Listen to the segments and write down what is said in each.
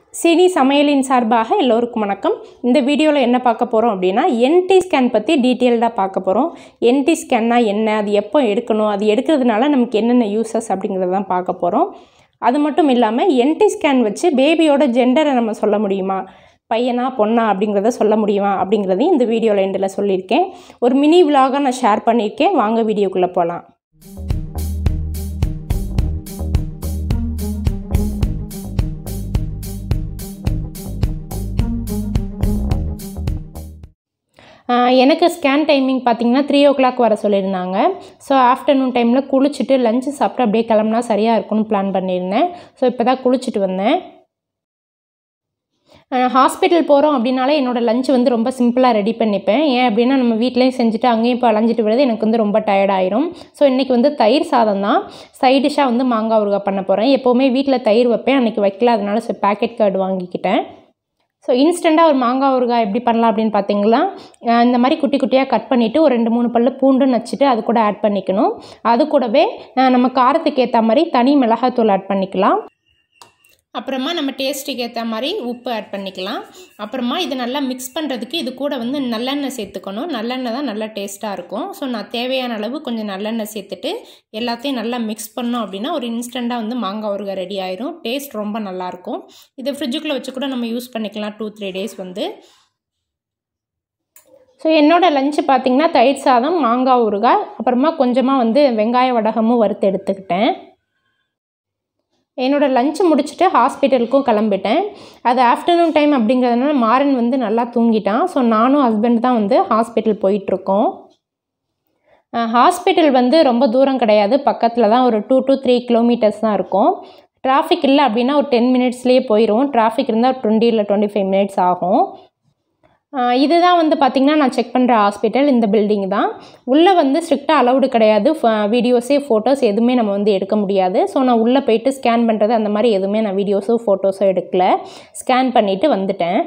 cine சமையலின் சார்பாக எல்லோருக்கும் வணக்கம் இந்த வீடியோவில் என்ன பார்க்க போகிறோம் அப்படின்னா என்டி ஸ்கேன் பற்றி டீட்டெயில்டாக பார்க்க போகிறோம் என்டி ஸ்கேன்னா என்ன அது எப்போ எடுக்கணும் அது எடுக்கிறதுனால நமக்கு என்னென்ன யூசஸ் அப்படிங்கிறத தான் பார்க்க போகிறோம் அது மட்டும் இல்லாமல் என்டி ஸ்கேன் வச்சு பேபியோட ஜெண்டரை நம்ம சொல்ல முடியுமா பையனா பொண்ணா அப்படிங்கிறத சொல்ல முடியுமா அப்படிங்கிறதையும் இந்த வீடியோவில் எண்டில் சொல்லியிருக்கேன் ஒரு மினி விலாகாக நான் ஷேர் பண்ணியிருக்கேன் வாங்க வீடியோக்குள்ளே போகலாம் ஆஹ் எனக்கு ஸ்கேன் டைமிங் பார்த்தீங்கன்னா த்ரீ ஓ கிளாக் வர சொல்லியிருந்தாங்க ஸோ ஆஃப்டர்நூன் டைமில் குளிச்சுட்டு லஞ்சு சாப்பிட்டு அப்படியே கிளம்புனா சரியாக இருக்கும்னு பிளான் பண்ணியிருந்தேன் ஸோ இப்போ தான் குளிச்சுட்டு வந்தேன் ஹாஸ்பிட்டல் போகிறோம் அப்படின்னாலே என்னோடய லஞ்ச் வந்து ரொம்ப சிம்பிளாக ரெடி பண்ணிப்பேன் ஏன் அப்படின்னா நம்ம வீட்லேயும் செஞ்சுட்டு அங்கேயும் இப்போ அலைஞ்சிட்டு விடுறது எனக்கு வந்து ரொம்ப டயர்ட் ஆயிரும் ஸோ இன்றைக்கி வந்து தயிர் சாதம் தான் சைட் டிஷ்ஷாக வந்து மாங்காய் ஊறுகாய் பண்ண போகிறேன் எப்போவுமே வீட்டில் தயிர் வைப்பேன் அன்றைக்கி வைக்கல அதனால ஸோ பேக்கெட் கார்டு வாங்கிக்கிட்டேன் ஸோ இன்ஸ்டண்ட்டாக ஒரு மாங்காய் ஊறுகாய் எப்படி பண்ணலாம் அப்படின்னு பார்த்தீங்களா அஹ் இந்த மாதிரி குட்டி குட்டியாக கட் பண்ணிவிட்டு ஒரு ரெண்டு மூணு பல்லு பூண்டு நச்சுட்டு அது கூட ஆட் பண்ணிக்கணும் அது கூடவே அஹ் நம்ம காரத்துக்கு ஏற்ற மாதிரி தனி மிளகாத்தூள் ஆட் பண்ணிக்கலாம் அப்புறமா நம்ம டேஸ்ட்டுக்கு ஏற்ற மாதிரி உப்பு ஆட் பண்ணிக்கலாம் அப்புறமா இது நல்லா மிக்ஸ் பண்ணுறதுக்கு இது கூட வந்து நல்லெண்ணெய் சேர்த்துக்கணும் நல்லெண்ணெய் தான் நல்லா டேஸ்ட்டாக இருக்கும் ஸோ நான் தேவையான அளவு கொஞ்சம் நல்லெண்ணெய் சேர்த்துட்டு எல்லாத்தையும் நல்லா மிக்ஸ் பண்ணோம் அப்படின்னா ஒரு இன்ஸ்டண்ட்டாக வந்து மாங்காய் ஊறுகாய் ரெடி ஆயிரும் டேஸ்ட் ரொம்ப நல்லாயிருக்கும் இதை ஃப்ரிட்ஜுக்குள்ளே வச்சு கூட நம்ம யூஸ் பண்ணிக்கலாம் டூ த்ரீ டேஸ் வந்து ஸோ என்னோடய லஞ்சு பார்த்திங்கன்னா தயிர் சாதம் மாங்காய் ஊறுகாய் அப்புறமா கொஞ்சமாக வந்து வெங்காய வடகமும் வறுத்து எடுத்துக்கிட்டேன் என்னோடய லஞ்சு முடிச்சுட்டு ஹாஸ்பிட்டலுக்கும் கிளம்பிட்டேன் அது ஆஃப்டர்நூன் டைம் அப்படிங்கிறதுனால மாறன் வந்து நல்லா தூங்கிட்டான் ஸோ நானும் ஹஸ்பண்ட் தான் வந்து ஹாஸ்பிட்டல் போயிட்டுருக்கோம் ஹாஸ்பிட்டல் வந்து ரொம்ப தூரம் கிடையாது பக்கத்தில் தான் ஒரு டூ டு த்ரீ கிலோமீட்டர்ஸ் தான் இருக்கும் டிராஃபிக் இல்லை அப்படின்னா ஒரு டென் மினிட்ஸ்லேயே போயிடும் டிராஃபிக் இருந்தால் ஒரு டுவெண்ட்டி இல்லை டுவெண்ட்டி ஃபைவ் மினிட்ஸ் ஆகும் இதுதான் வந்து பார்த்திங்கன்னா நான் செக் பண்ணுற ஹாஸ்பிட்டல் இந்த பில்டிங் தான் உள்ளே வந்து ஸ்ட்ரிக்டாக அலௌடு கிடையாது வீடியோஸே ஃபோட்டோஸ் எதுவுமே நம்ம வந்து எடுக்க முடியாது ஸோ நான் உள்ளே போயிட்டு ஸ்கேன் பண்ணுறது அந்த மாதிரி எதுவுமே நான் வீடியோஸோ ஃபோட்டோஸோ எடுக்கல ஸ்கேன் பண்ணிவிட்டு வந்துட்டேன்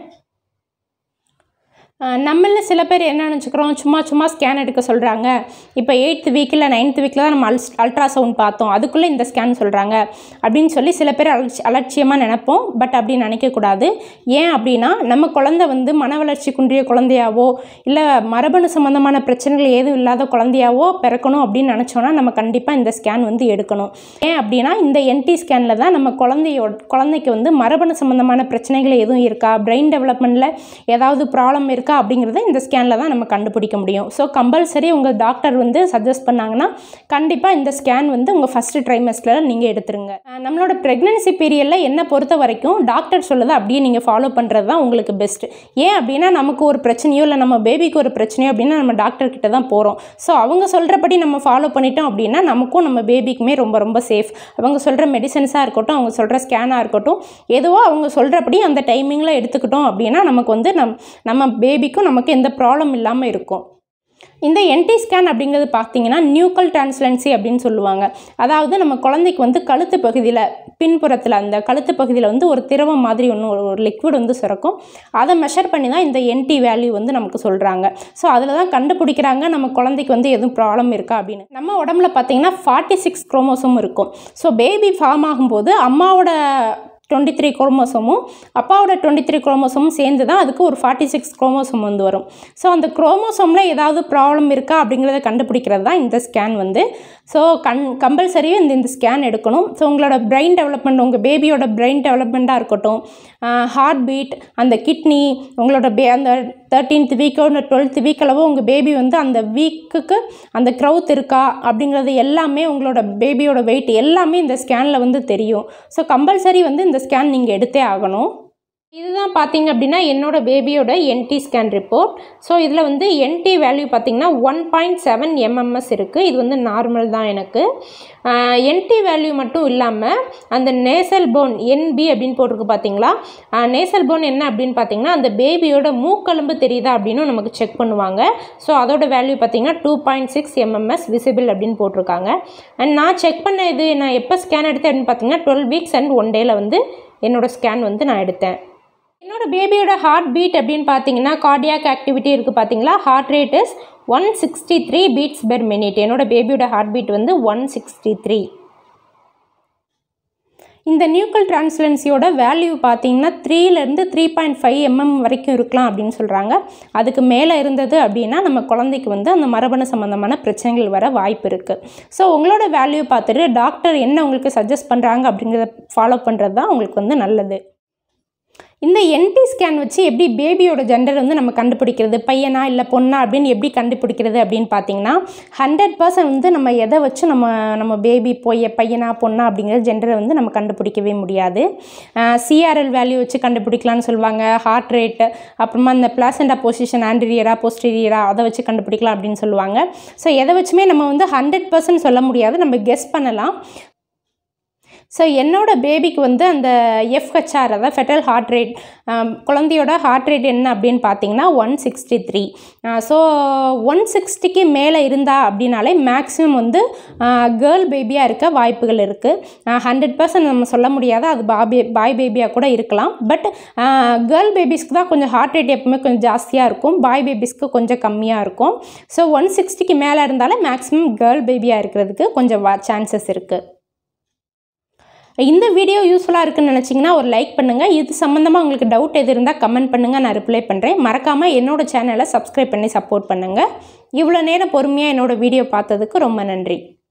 நம்மள சில பேர் என்ன நினச்சிக்கிறோம் சும்மா சும்மா ஸ்கேன் எடுக்க சொல்கிறாங்க இப்போ எயித்து வீக்கில் நைன்த் வீக்கில் தான் நம்ம அல் அல்ட்ராசவுண்ட் பார்த்தோம் அதுக்குள்ளே இந்த ஸ்கேன் சொல்கிறாங்க அப்படின்னு சொல்லி சில பேர் அலட்சி அலட்சியமாக நினைப்போம் பட் அப்படி நினைக்கக்கூடாது ஏன் அப்படின்னா நம்ம குழந்தை வந்து மன வளர்ச்சி குன்றிய குழந்தையாவோ இல்லை மரபணு சம்மந்தமான பிரச்சனைகள் ஏதும் இல்லாத குழந்தையாவோ பிறக்கணும் அப்படின்னு நினச்சோன்னா நம்ம கண்டிப்பாக இந்த ஸ்கேன் வந்து எடுக்கணும் ஏன் அப்படின்னா இந்த என்டி ஸ்கேனில் தான் நம்ம குழந்தையோ குழந்தைக்கு வந்து மரபணு சம்மந்தமான பிரச்சனைகள் எதுவும் இருக்கா பிரெயின் டெவலப்மெண்ட்டில் ஏதாவது ப்ராப்ளம் இருக்கா இருக்கா அப்படிங்கிறத இந்த ஸ்கேனில் தான் நம்ம கண்டுபிடிக்க முடியும் ஸோ கம்பல்சரி உங்கள் டாக்டர் வந்து சஜஸ்ட் பண்ணாங்கன்னா கண்டிப்பாக இந்த ஸ்கேன் வந்து உங்கள் ஃபஸ்ட்டு ட்ரைமஸ்டரில் நீங்கள் எடுத்துருங்க நம்மளோட ப்ரெக்னன்சி பீரியடில் என்ன பொறுத்த வரைக்கும் டாக்டர் சொல்லுதை அப்படியே நீங்கள் ஃபாலோ பண்ணுறது தான் உங்களுக்கு பெஸ்ட் ஏன் அப்படின்னா நமக்கு ஒரு பிரச்சனையோ இல்லை நம்ம பேபிக்கு ஒரு பிரச்சனையோ அப்படின்னா நம்ம டாக்டர் கிட்ட தான் போகிறோம் ஸோ அவங்க சொல்கிறபடி நம்ம ஃபாலோ பண்ணிட்டோம் அப்படின்னா நமக்கும் நம்ம பேபிக்குமே ரொம்ப ரொம்ப சேஃப் அவங்க சொல்கிற மெடிசன்ஸாக இருக்கட்டும் அவங்க சொல்கிற ஸ்கேனாக இருக்கட்டும் எதுவோ அவங்க சொல்கிறபடி அந்த டைமிங்கில் எடுத்துக்கிட்டோம் அப்படின்னா நமக்கு வந்து நம் நம்ம பேபிக்கும் நமக்கு எந்த ப்ராப்ளம் இல்லாமல் இருக்கும் இந்த என்டி ஸ்கேன் அப்படிங்கிறது பார்த்தீங்கன்னா நியூக்கல் டிரான்ஸ்லன்சி அப்படின்னு சொல்லுவாங்க அதாவது நம்ம குழந்தைக்கு வந்து கழுத்து பகுதியில் பின்புறத்தில் அந்த கழுத்து பகுதியில் வந்து ஒரு திரவம் மாதிரி ஒன்று ஒரு லிக்விட் வந்து சுரக்கும் அதை மெஷர் பண்ணி தான் இந்த என்டி வேல்யூ வந்து நமக்கு சொல்கிறாங்க ஸோ அதில் தான் கண்டுபிடிக்கிறாங்க நம்ம குழந்தைக்கு வந்து எதுவும் ப்ராப்ளம் இருக்கா அப்படின்னு நம்ம உடம்புல பார்த்தீங்கன்னா ஃபார்ட்டி சிக்ஸ் குரோமோசோம் இருக்கும் ஸோ பேபி ஃபார்ம் ஆகும்போது அம்மாவோட டுவெண்ட்டி த்ரீ குரோமோசோமும் அப்பாவோட டுவெண்ட்டி த்ரீ குரோமோசோமும் சேர்ந்து தான் அதுக்கு ஒரு ஃபார்ட்டி சிக்ஸ் குரோமோசோம் வந்து வரும் ஸோ அந்த குரோமோசோமில் ஏதாவது ப்ராப்ளம் இருக்கா அப்படிங்கிறத கண்டுபிடிக்கிறது தான் இந்த ஸ்கேன் வந்து ஸோ கண் கம்பல்சரியும் இந்த இந்த ஸ்கேன் எடுக்கணும் ஸோ உங்களோட பிரெயின் டெவலப்மெண்ட் உங்கள் பேபியோட பிரெயின் டெவலப்மெண்ட்டாக இருக்கட்டும் ஹார்ட் பீட் அந்த கிட்னி உங்களோட பே அந்த தேர்ட்டீன்த் வீக்கோ இல்லை டுவெல்த் வீக் அளவோ உங்கள் பேபி வந்து அந்த வீக்குக்கு அந்த க்ரௌத் இருக்கா அப்படிங்கிறது எல்லாமே உங்களோட பேபியோட வெயிட் எல்லாமே இந்த ஸ்கேனில் வந்து தெரியும் ஸோ கம்பல்சரி வந்து இந்த ஸ்கேன் நீங்கள் எடுத்தே ஆகணும் இதுதான் பார்த்தீங்க அப்படின்னா என்னோட பேபியோட என்டி ஸ்கேன் ரிப்போர்ட் ஸோ இதில் வந்து என்டி வேல்யூ பார்த்தீங்கன்னா ஒன் பாயிண்ட் செவன் எம்எம்எஸ் இருக்குது இது வந்து நார்மல் தான் எனக்கு என்டி வேல்யூ மட்டும் இல்லாமல் அந்த நேசல் போன் என்பி அப்படின்னு போட்டிருக்கு பார்த்தீங்களா நேசல் போன் என்ன அப்படின்னு பார்த்தீங்கன்னா அந்த பேபியோட மூக்கெலும்பு தெரியுதா அப்படின்னு நமக்கு செக் பண்ணுவாங்க ஸோ அதோட வேல்யூ பார்த்தீங்கன்னா two point six MMs visible அப்படின்னு போட்டிருக்காங்க அண்ட் நான் செக் பண்ண இது நான் எப்போ ஸ்கேன் எடுத்தேன் அப்படின்னு பார்த்தீங்கன்னா டுவெல் வீக்ஸ் அண்ட் ஒன் டேயில் வந்து என்னோடய ஸ்கேன் வந்து நான் எடுத்தேன் என்னோட பேபியோட ஹார்ட் பீட் அப்படின்னு பார்த்தீங்கன்னா கார்டியாக் ஆக்டிவிட்டி இருக்குது பார்த்தீங்களா heart rate is one sixty three beats per minute என்னோட பேபியோட ஹார்ட் பீட் வந்து ஒன் சிக்ஸ்டி த்ரீ இந்த நியூக்கல் டிரான்ஸ்லன்சியோட வேல்யூ பார்த்தீங்கன்னா த்ரீலேருந்து த்ரீ பாயிண்ட் ஃபைவ் எம்எம் வரைக்கும் இருக்கலாம் அப்படின்னு சொல்கிறாங்க அதுக்கு மேலே இருந்தது அப்படின்னா நம்ம குழந்தைக்கு வந்து அந்த மரபணு சம்மந்தமான பிரச்சனைகள் வர வாய்ப்பு இருக்குது ஸோ உங்களோட வேல்யூ பார்த்துட்டு டாக்டர் என்ன உங்களுக்கு சஜஸ்ட் பண்ணுறாங்க அப்படிங்கிறத ஃபாலோ பண்ணுறது தான் உங்களுக்கு வந்து நல்லது இந்த என்டி ஸ்கேன் வச்சு எப்படி பேபியோட ஜெண்டர் வந்து நம்ம கண்டுபிடிக்கிறது பையனா இல்லை பொண்ணா அப்படின்னு எப்படி கண்டுபிடிக்கிறது அப்படின்னு பார்த்தீங்கன்னா ஹண்ட்ரட் பர்சன்ட் வந்து நம்ம எதை வச்சு நம்ம நம்ம பேபி பொய்ய பையனா பொண்ணா அப்படிங்கிற ஜெண்டரை வந்து நம்ம கண்டுபிடிக்கவே முடியாது சிஆர்எல் வேல்யூ வச்சு கண்டுபிடிக்கலாம்னு சொல்லுவாங்க ஹார்ட் ரேட்டு அப்புறமா இந்த பிளாசண்டா பொசிஷன் ஆன்டீரியரா போஸ்டீரியரா அதை வச்சு கண்டுபிடிக்கலாம் அப்படின்னு சொல்லுவாங்க ஸோ எதை வச்சுமே நம்ம வந்து ஹண்ட்ரட் பர்சன்ட் சொல்ல முடியாது நம்ம கெஸ் பண்ணலாம் ஸோ என்னோடய பேபிக்கு வந்து அந்த எஃப்ஹெச்ஆர் அதாவது ஃபெட்டல் ஹார்ட் ரேட் குழந்தையோட ஹார்ட் ரேட் என்ன அப்படின்னு பார்த்தீங்கன்னா one sixty three so one சிக்ஸ்டிக்கு மேலே இருந்தா அப்படின்னாலே மேக்ஸிமம் வந்து கேர்ள் பேபியாக இருக்க வாய்ப்புகள் இருக்குது ஹண்ட்ரட் பர்சன்ட் நம்ம சொல்ல முடியாது அது பாபி பாய் பேபியாக கூட இருக்கலாம் பட் கேர்ள் பேபிஸ்க்கு தான் கொஞ்சம் ஹார்ட் ரேட் எப்பவுமே கொஞ்சம் ஜாஸ்தியாக இருக்கும் பாய் பேபிஸ்க்கு கொஞ்சம் கம்மியாக இருக்கும் ஸோ ஒன் சிக்ஸ்டிக்கு மேலே இருந்தாலே மேக்ஸிமம் கேர்ள் பேபியாக இருக்கிறதுக்கு கொஞ்சம் சான்சஸ் இருக்குது இந்த வீடியோ யூஸ்ஃபுல்லாக இருக்குன்னு நினச்சிங்கன்னா ஒரு லைக் பண்ணுங்கள் இது சம்மந்தமாக உங்களுக்கு டவுட் எது இருந்தால் கமெண்ட் பண்ணுங்கள் நான் ரிப்ளை பண்ணுறேன் மறக்காமல் என்னோடய சேனலை சப்ஸ்கிரைப் பண்ணி சப்போர்ட் பண்ணுங்கள் இவ்வளோ நேரம் பொறுமையாக என்னோடய வீடியோ பார்த்ததுக்கு ரொம்ப நன்றி